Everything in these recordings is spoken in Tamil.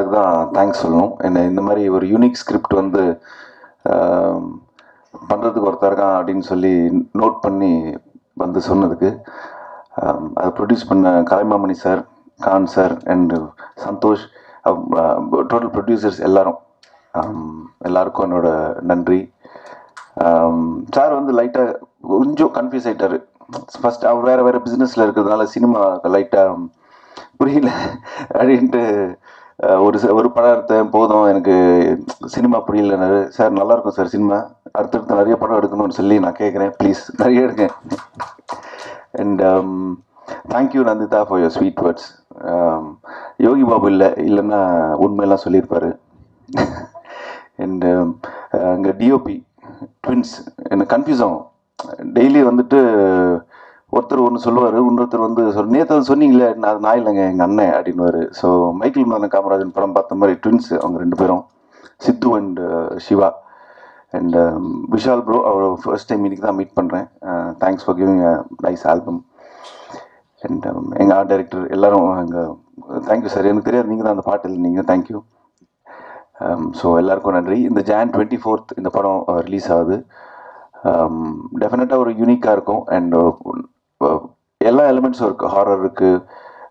சார் தான் தேங்க்ஸ் சொல்லணும் என்ன இந்த மாதிரி ஒரு யூனிக் ஸ்கிரிப்ட் வந்து பண்ணுறதுக்கு ஒருத்தர் இருக்கான் அப்படின்னு சொல்லி நோட் பண்ணி வந்து சொன்னதுக்கு ஆம், அதை ப்ரொடியூஸ் பண்ண Kalaimamani sir Khan sir and Santhosh total producers எல்லாரும் ஆம், எல்லாருக்கும் என்னோட நன்றி சார் வந்து லைட்டாக கொஞ்சம் கன்ஃபியூஸ் ஆயிட்டாரு ஃபர்ஸ்ட் அவர் வேறு வேறு பிஸ்னஸில் இருக்கிறதுனால சினிமா லைட்டாக புரியல அப்படின்ட்டு அஹ், ஒரு ச- ஒரு படம் எடுத்தேன் போதும் எனக்கு சினிமா புரியலன்னாரு சார் நல்லா இருக்கும் சார் சினிமா அடுத்தடுத்து நிறைய படம் எடுக்கணும்னு சொல்லி நான் கேட்குறேன் ப்ளீஸ் நிறைய எடுங்க and thank you Nandita for your sweet words Yogi Babu இல்லை இல்லைன்னா உண்மையெல்லாம் சொல்லியிருப்பாரு அண்ட் அங்கே டிஓபி ட்வின்ஸ் எனக்கு கன்ஃபியூஸ் ஆகும் டெய்லி வந்துட்டு ஒருத்தர் ஒன்று சொல்லுவார் இன்னொருத்தர் வந்து சொல் நேற்று அது சொன்னீங்களே நான் அது நான் இல்லைங்க எங்கள் அண்ணன் அப்படின்னுவார் ஸோ மைக்கேல் மதன காமராஜன் படம் பார்த்த மாதிரி ட்வின்ஸ் அவங்க ரெண்டு பேரும் Sidhu and Siva and Vishal bro அவர் ஃபர்ஸ்ட் டைம் இன்னைக்கு தான் மீட் பண்ணுறேன் thanks for giving a nice album and எங்கள் ஆர்ட் டைரக்டர் எல்லாரும் எங்கள் தேங்க்யூ சார் எனக்கு தெரியாது நீங்கள் தான் அந்த பாட்டு எழுதினீங்க தேங்க்யூ ஸோ எல்லாருக்கும் நன்றி இந்த ஜான் டுவெண்ட்டி ஃபோர்த் இந்த படம் ரிலீஸ் ஆகுது டெஃபினட்டாக ஒரு யூனிக்காக இருக்கும் அண்ட் எல்லா எலிமெண்ட்ஸும் இருக்குது ஹாரர் இருக்குது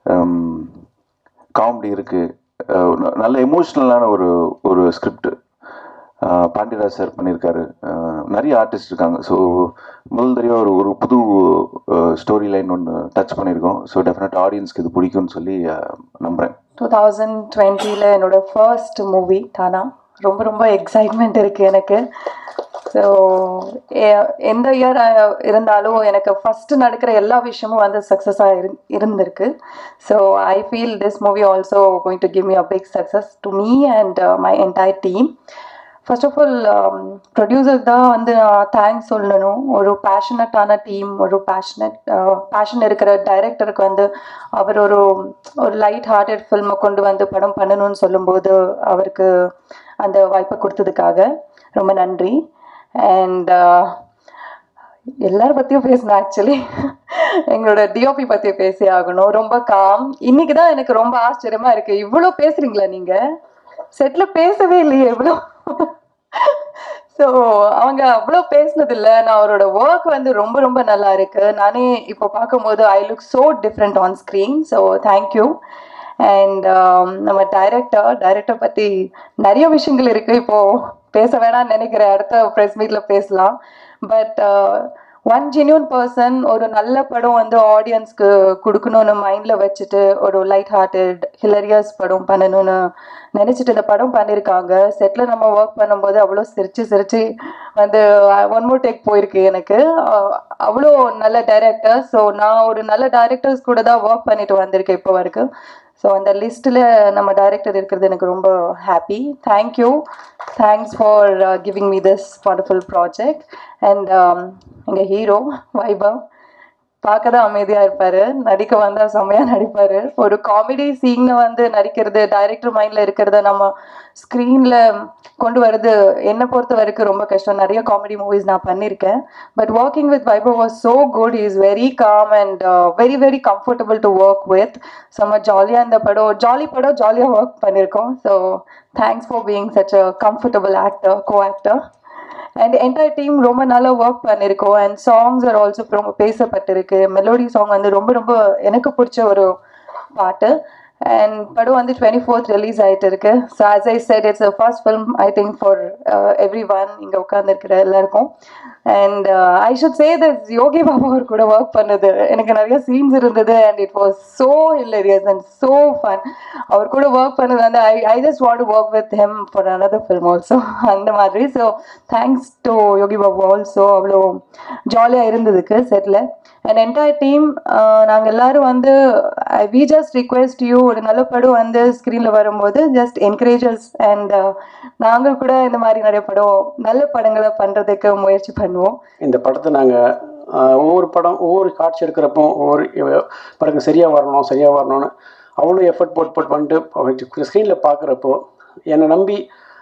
காமெடி இருக்குது நல்ல எமோஷ்னலான ஒரு ஒரு ஸ்கிரிப்ட் பாண்டியராஜ் சார் பண்ணியிருக்காரு அஹ், நிறைய ஆர்டிஸ்ட் இருக்காங்க ஸோ முதல் தடவை ஒரு ஒரு புது ஸ்டோரி லைன் ஒன்று டச் பண்ணியிருக்கோம் ஸோ டெஃபினட் ஆடியன்ஸ்க்கு இது பிடிக்கும்னு சொல்லி அஹ், நம்புகிறேன் டூ தௌசண்ட் டுவெண்ட்டியில் என்னோட ஃபர்ஸ்ட் மூவி தானா ரொம்ப ரொம்ப எக்ஸைட்மெண்ட் இருக்குது எனக்கு ஸோ எந்த இயர் இருந்தாலும் எனக்கு ஃபஸ்ட்டு நடக்கிற எல்லா விஷயமும் வந்து சக்ஸஸாக இரு இருந்திருக்கு so I feel this movie also going to give me a big success to me and my entire team first of all producer தான் வந்து தேங்க்ஸ் சொல்லணும் ஒரு பேஷனட்டான டீம் ஒரு பேஷனட் பேஷன் இருக்கிற டைரக்டருக்கு வந்து அவர் ஒரு ஒரு லைட் ஹார்ட்டட் ஃபில்மை கொண்டு வந்து படம் பண்ணணும்னு சொல்லும்போது அவருக்கு அந்த வாய்ப்பை கொடுத்ததுக்காக ரொம்ப நன்றி அண்ட் எல்லார பற்றியும் பேசணும் ஆக்சுவலி எங்களோட டிஓபி பற்றி பேசி ஆகணும் ரொம்ப காம் இன்னைக்கு தான் எனக்கு ரொம்ப ஆச்சரியமா இருக்கு இவ்வளோ பேசுறீங்களா நீங்க செட்ல பேசவே இல்லையே இவ்வளோ ஸோ அவங்க அவ்வளோ பேசினதில்ல நான் அவரோட ஒர்க் வந்து ரொம்ப ரொம்ப நல்லா இருக்கு நானே இப்போ பார்க்கும்போது I look so different on screen so thank you and நம்ம டைரக்டர் டைரக்டர் பற்றி நிறைய விஷயங்கள் இருக்கு இப்போ பேச வேணாம்னு நினைக்கிறேன் அடுத்த ப்ரெஸ் மீட்ல பேசலாம் பட் ஒன் ஜென்யூன் பர்சன் ஒரு நல்ல படம் வந்து ஆடியன்ஸ்க்கு கொடுக்கணும்னு மைண்டில் வச்சுட்டு ஒரு லைட் ஹார்ட்டட் ஹிலரியஸ் படம் பண்ணணும்னு நினச்சிட்டு இந்த படம் பண்ணியிருக்காங்க செட்டில் நம்ம ஒர்க் பண்ணும்போது அவ்வளோ சிரிச்சு சிரிச்சு வந்து ஒன் மோர் டேக் போயிருக்கு எனக்கு அஹ் அவ்வளோ நல்ல டைரக்டர் ஸோ நான் ஒரு நல்ல டைரக்டர்ஸ் கூட தான் ஒர்க் பண்ணிட்டு வந்திருக்கேன் இப்போ வரைக்கும் ஸோ அந்த லிஸ்ட்டில் நம்ம டைரக்டர் இருக்கிறது எனக்கு ரொம்ப happy thank you thanks for giving me this wonderful project and எங்கள் ஹீரோ வைபவ் பார்க்க தான் அமைதியாக இருப்பார் நடிக்க வந்தால் செம்மையாக நடிப்பார் ஒரு காமெடி சீனை வந்து நடிக்கிறது டைரக்டர் மைண்டில் இருக்கிறத நம்ம ஸ்க்ரீனில் கொண்டு வரது என்னை பொறுத்த வரைக்கும் ரொம்ப கஷ்டம் நிறைய காமெடி மூவிஸ் நான் பண்ணியிருக்கேன் but working with Vaibhav was so good is very calm and very very comfortable to work with செம்ம ஜாலியாக இந்த படம் ஜாலி படம் ஜாலியாக ஒர்க் பண்ணியிருக்கோம் so thanks for being such a comfortable actor co actor and entire team ரொம்ப நல்லா ஒர்க் பண்ணியிருக்கோம் அண்ட் சாங்ஸ் ஆர் ஆல்சோ ரொம்ப பேசப்பட்டிருக்கு மெலோடி சாங் வந்து ரொம்ப ரொம்ப எனக்கு பிடிச்ச ஒரு பாட்டு அண்ட் படம் வந்து டுவெண்ட்டி ஃபோர்த் ரிலீஸ் ஆகிட்டு இருக்கு so as I said it's a first film I think for everyone இங்கே உட்காந்துருக்கிற எல்லாருக்கும் and I should say this Yogi Babu அவர் கூட ஒர்க் பண்ணது எனக்கு நிறைய சீன்ஸ் இருந்தது and it was so hilarious and so fun அவர் கூட ஒர்க் பண்ணது வந்து I I just want work with him for another film also அந்த மாதிரி so thanks to Yogi Babu also அவ்வளோ ஜாலியாக இருந்ததுக்கு செட்டில் அண்ட் என்டையர் டீம் நாங்கள் எல்லாரும் வந்து வி ஜஸ்ட் ரிக்வெஸ்ட் யூ ஒரு நல்ல படம் வந்து ஸ்க்ரீனில் வரும்போது ஜஸ்ட் என்கரேஜஸ் அண்ட் நாங்கள் கூட இந்த மாதிரி நிறைய படம் நல்ல படங்களை பண்ணுறதுக்கு முயற்சி பண்ணுவோம் இந்த படத்தை நாங்கள் ஒவ்வொரு படம் ஒவ்வொரு காட்சி எடுக்கிறப்போ ஒவ்வொரு இவ- படங்கள் சரியாக வரணும் சரியாக வரணும்னு அவ்வளோ எஃபர்ட் போட்டு போட்டு பண்ணிட்டு ஸ்க்ரீனில் பார்க்குறப்போ என்னை நம்பி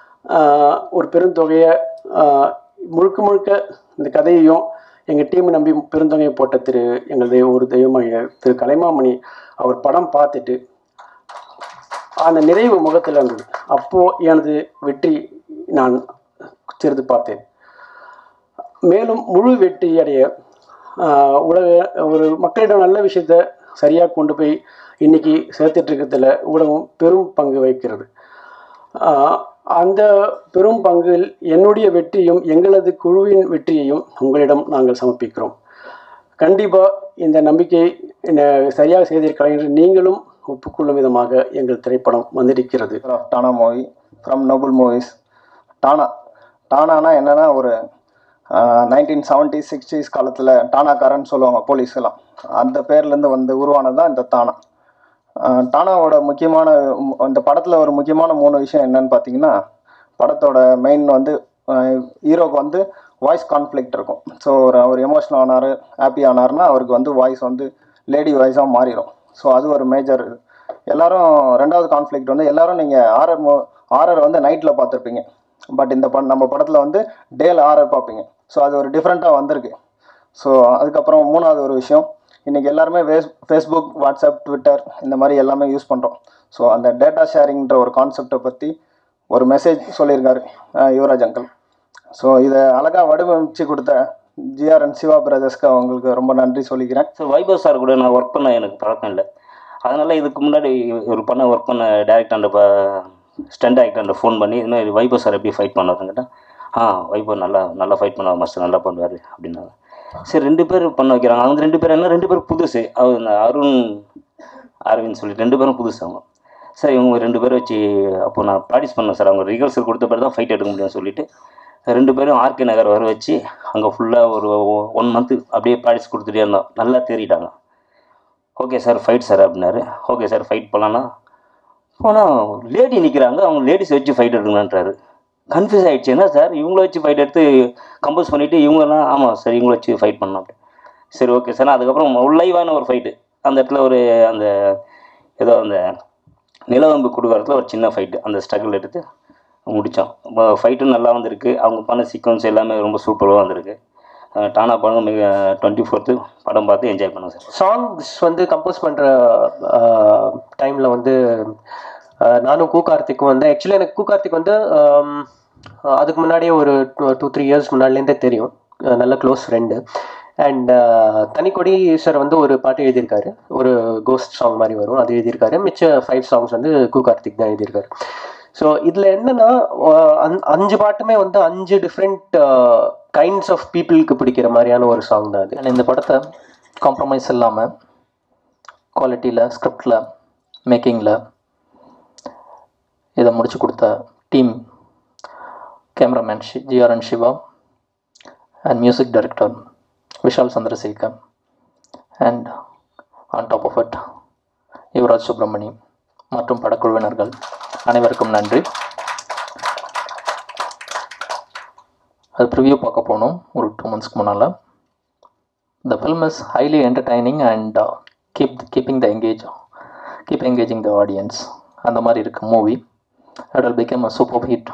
ஆஹ், ஒரு பெருந்தொகையை ஆஹ், முழுக்க முழுக்க இந்த கதையையும் எங்கள் டீமை நம்பி பெருந்தொகையை போட்ட திரு எங்கள் தெய்வ ஒரு தெய்வமாக திரு கலைமாமணி அவர் படம் பார்த்துட்டு அந்த நிறைவு முகத்தில் இருந்தது அப்போது எனது வெற்றி நான் சிறிது பார்த்தேன் மேலும் முழு வெற்றி அடைய ஆஹ், உலக ஒரு மக்களிடம் நல்ல விஷயத்த சரியாக கொண்டு போய் இன்னைக்கு சேர்த்துட்டு இருக்கிறதுல ஊடகம் பெரும் பங்கு வகிக்கிறது ஆஹ், அந்த பெரும் பங்கில் என்னுடைய வெற்றியும் எங்களது குழுவின் வெற்றியையும் உங்களிடம் நாங்கள் சமர்ப்பிக்கிறோம் கண்டிப்பாக இந்த நம்பிக்கை ந- சரியாக செய்திருக்கலாம் என்று நீங்களும் ஒப்புக்கொள்ளும் விதமாக எங்கள் திரைப்படம் வந்திருக்கிறது of Taana movie from noble movies Taana டானானா என்னன்னா ஒரு நைன்டீன் செவன்டி சிக்ஸ்டீஸ் காலத்தில் டானாக்காரன்னு சொல்லுவாங்க போலீஸ் எல்லாம் அந்த பேர்லேருந்து வந்து உருவானது தான் இந்த தானா ஆஹ் டானாவோட முக்கியமான ம், இந்த படத்தில் ஒரு முக்கியமான மூணு விஷயம் என்னன்னு பார்த்தீங்கன்னா படத்தோட மெயின் வந்து ஹீரோக்கு வந்து வாய்ஸ் கான்ஃப்ளிக்ட் இருக்கும் ஸோ ஒரு அவர் எமோஷனல் ஆனார் ஹாப்பி ஆனார்னா அவருக்கு வந்து வாய்ஸ் வந்து லேடி வாய்ஸாக மாறிடும் ஸோ அது ஒரு மேஜர் எல்லாரும் ரெண்டாவது கான்ஃப்ளிக்ட் வந்து எல்லாரும் நீங்கள் ஆர்ஆர் மோ ஆர்ஆர் வந்து நைட்டில் பார்த்துருப்பீங்க பட் இந்த படம் நம்ம படத்தில் வந்து டேல ஆர்ஆர் பார்ப்பீங்க ஸோ அது ஒரு டிஃப்ரெண்ட்டாக வந்திருக்கு ஸோ அதுக்கப்புறம் மூணாவது ஒரு விஷயம் இன்றைக்கி எல்லாருமே ஃபேஸ் ஃபேஸ்புக் வாட்ஸ்அப் ட்விட்டர் இந்த மாதிரி எல்லாமே யூஸ் பண்ணுறோம் ஸோ அந்த டேட்டா ஷேரிங்ன்ற ஒரு கான்செப்டை பற்றி ஒரு மெசேஜ் சொல்லியிருக்காரு அஹ் யுவராஜ் அங்கிள் ஸோ இதை அழகாக வடிவமைச்சு கொடுத்த ஜிஆர்என் சிவா பிரதர்ஸ்க்கு அவங்களுக்கு ரொம்ப நன்றி சொல்லிக்கிறேன் ஸோ வைபவ் சார் கூட நான் ஒர்க் பண்ண எனக்கு பழக்கம் இல்லை அதனால் இதுக்கு முன்னாடி ஒரு பண்ண ஒர்க் பண்ண டேரக்டர் ஸ்டண்ட் ஆக்டர் ஃபோன் பண்ணி இது மாதிரி வைபவ் சார் எப்படி ஃபைட் பண்ணுவாருன்னு ஆ வைபவ் நல்லா நல்லா ஃபைட் பண்ணுவார் மாஸ்டர் நல்லா பண்ணுவார் அப்படின்னாங்க சரி ரெண்டு பேர் பண்ண வைக்கிறாங்க அவங்க ரெண்டு பேர் என்ன ரெண்டு பேரும் புதுசு அவர் இந்த அருண் அரவிந்த் சொல்லி ரெண்டு பேரும் புதுசு அவங்க சார் இவங்க ரெண்டு பேரும் வச்சு அப்போ நான் ப்ராக்டிஸ் பண்ணேன் சார் அவங்க ரிஹர்சல் கொடுத்த பிறகு தான் ஃபைட் எடுக்க முடியும்னு சொல்லிட்டு ரெண்டு பேரும் ஆர்கே நகர் வர வச்சு அங்கே ஃபுல்லாக ஒரு ஒன் மந்த்து அப்படியே ப்ராக்டிஸ் கொடுத்துட்டே இருந்தோம் நல்லா தேறிட்டாங்க ஓகே சார் ஃபைட் சார் அப்படின்னாரு ஓகே சார் ஃபைட் பண்ணலான்னா போனால் லேடி நிற்கிறாங்க அவங்க லேடிஸ் வச்சு ஃபைட் எடுக்கணுன்றாரு கன்ஃபியூஸ் ஆகிடுச்சு என்ன சார் இவங்கள வச்சு ஃபைட் எடுத்து கம்போஸ் பண்ணிவிட்டு இவங்கெல்லாம் ஆமாம் சார் இவங்கள வச்சு ஃபைட் பண்ணலாம் அப்படி சரி ஓகே சார் அதுக்கப்புறம் லைவான ஒரு ஃபைட்டு அந்த இடத்துல ஒரு அந்த ஏதோ அந்த நிலவம்பு கொடுக்கறதுல ஒரு சின்ன ஃபைட்டு அந்த ஸ்ட்ரகிள் எடுத்து முடித்தோம் ஃபைட்டும் நல்லா வந்திருக்கு அவங்க பண்ண சீக்வன்ஸ் எல்லாமே ரொம்ப சூப்பராக வந்திருக்கு அஹ் டானா படம் மிக டுவெண்ட்டி ஃபோர்த்து படம் பார்த்து என்ஜாய் பண்ணுங்க சார் சாங்ஸ் வந்து கம்போஸ் பண்ணுற டைமில் வந்து அஹ், நானும் கூ கார்த்திக்கும் வந்து ஆக்சுவலி எனக்கு கூ கார்த்திக் வந்து ஆம், அதுக்கு முன்னாடியே ஒரு டூ த்ரீ இயர்ஸ் முன்னாடிலேருந்தே தெரியும் அஹ், நல்ல close friend and Thanikodi sir வந்து ஒரு பாட்டு எழுதியிருக்காரு ஒரு கோஸ்ட் சாங் மாதிரி வரும் அது எழுதியிருக்காரு மிச்ச ஃபைவ் சாங்ஸ் வந்து கூ கார்த்திக் தான் எழுதியிருக்காரு ஸோ இதில் என்னன்னா அஹ், அஞ்- அஞ்சு பாட்டுமே வந்து அஞ்சு டிஃப்ரெண்ட் கைண்ட்ஸ் ஆஃப் பீப்புளுக்கு பிடிக்கிற மாதிரியான ஒரு சாங் தான் அது And இந்த படத்தை காம்ப்ரமைஸ் இல்லாமல் குவாலிட்டியில் ஸ்கிரிப்டில் மேக்கிங்கில் இதை முடிச்சு கொடுத்த டீம் கேமராமேன் ஷி GRN Siva and music director Vishal Chandrasekhar and on top of it Yuvaraj Subramani மற்றும் படக்குழுவினர்கள் அனைவருக்கும் நன்றி அது ப்ரிவ்யூ பார்க்க போனோம் ஒரு டூ மந்த்ஸ்க்கு முன்னால் the film is highly entertaining and uh, keep keeping the engage keep engaging the audience அந்த மாதிரி இருக்கு movie it will become a super hit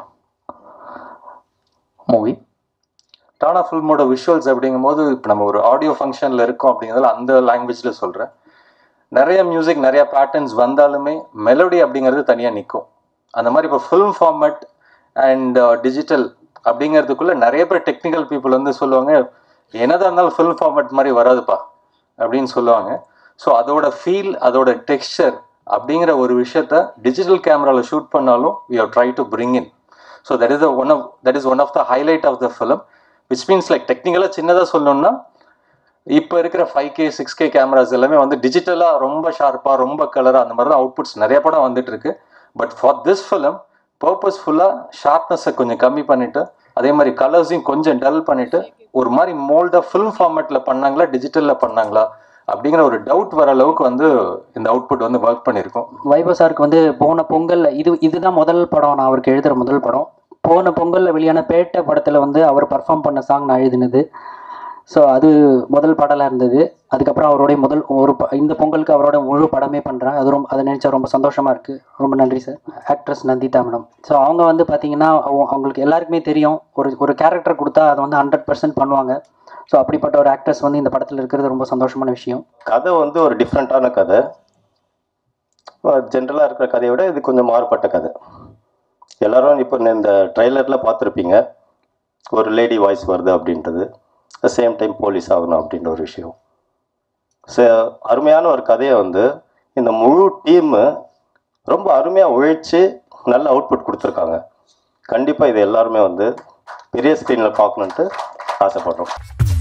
movie Taana ஃபில்மோட விஷுவல்ஸ் அப்படிங்கும்போது இப்போ நம்ம ஒரு ஆடியோ ஃபங்க்ஷனில் இருக்கோம் அப்படிங்கிறதுல அந்த லாங்குவேஜில் சொல்கிறேன் நிறைய மியூசிக் நிறைய பேட்டர்ன்ஸ் வந்தாலுமே மெலோடி அப்படிங்கிறது தனியாக நிற்கும் அந்த மாதிரி இப்போ ஃபில்ம் ஃபார்மட் அண்ட் டிஜிட்டல் அப்படிங்கிறதுக்குள்ள நிறைய பேர் டெக்னிக்கல் பீப்புள் வந்து சொல்லுவாங்க என்னதான் இருந்தாலும் ஃபில்ம் ஃபார்மட் மாதிரி வராதுப்பா அப்படின்னு சொல்லுவாங்க ஸோ அதோட ஃபீல் அதோட டெக்ஸ்சர் அப்படிங்கிற ஒரு விஷயத்த டிஜிட்டல் கேமராவில் ஷூட் பண்ணாலும் we have try to bring in so that is one of that is one of the highlight of the film which means like டெக்னிக்கலாக சின்னதாக சொல்லணும்னா இப்போ இருக்கிற five K six K cameras எல்லாமே வந்து டிஜிட்டலாக ரொம்ப ஷார்ப்பாக ரொம்ப கலராக அந்த மாதிரி தான் அவுட்புட்ஸ் நிறைய படம் வந்துட்டு இருக்கு பட் ஃபார் திஸ் ஃபிலிம் பர்பஸ்ஃபுல்லாக ஷார்ப்னஸை கொஞ்சம் கம்மி பண்ணிட்டு அதே மாதிரி கலர்ஸையும் கொஞ்சம் டல் பண்ணிட்டு ஒரு மாதிரி மோல்டாக ஃபில்ம் ஃபார்மேட்டில் பண்ணாங்களா டிஜிட்டலில் பண்ணாங்களா அப்படிங்கிற ஒரு டவுட் வர அளவுக்கு வந்து இந்த அவுட்புட் வந்து ஒர்க் பண்ணியிருக்கோம் வைபவ் சாருக்கு வந்து போன பொங்கல்ல இது இதுதான் முதல் படம் நான் அவருக்கு எழுதுகிற முதல் படம் போன பொங்கல்ல வெளியான பேட்டை படத்தில் வந்து அவர் பர்ஃபார்ம் பண்ண சாங் நான் எழுதினது ஸோ அது முதல் பாடலாக இருந்தது அதுக்கப்புறம் அவருடைய முதல் ஒரு ப- இந்த பொங்கலுக்கு அவரோட முழு படமே பண்ணுறேன் அது ரொம்ப அதை நினச்சா ரொம்ப சந்தோஷமாக இருக்குது ரொம்ப நன்றி sir actress Nanditha madam so அவங்க வந்து பார்த்தீங்கன்னா அவங்க- அவங்களுக்கு எல்லாருக்குமே தெரியும் ஒரு ஒரு கேரக்டர் கொடுத்தா அதை வந்து ஹண்ட்ரட் பர்சன்ட் பண்ணுவாங்க ஸோ அப்படிப்பட்ட ஒரு ஆக்ட்ரஸ் வந்து இந்த படத்தில் இருக்கிறது ரொம்ப சந்தோஷமான விஷயம் கதை வந்து ஒரு டிஃப்ரெண்ட்டான கதை ஜென்ரலாக இருக்கிற கதையை விட இது கொஞ்சம் மாறுபட்ட கதை எல்லாரும் இப்போ இந்த ட்ரைலரில் பார்த்துருப்பீங்க ஒரு லேடி வாய்ஸ் வருது அப்படின்றது சேம் டைம் போலீஸ் ஆகணும் அப்படின்ற ஒரு விஷயம் ச அருமையான ஒரு கதையை வந்து இந்த முழு டீமு ரொம்ப அருமையாக உழைச்சி நல்ல அவுட்புட் கொடுத்துருக்காங்க கண்டிப்பாக இது எல்லாருமே வந்து பெரிய ஸ்க்ரீனில் பார்க்கணுன்ட்டு ஆசைப்படுறோம்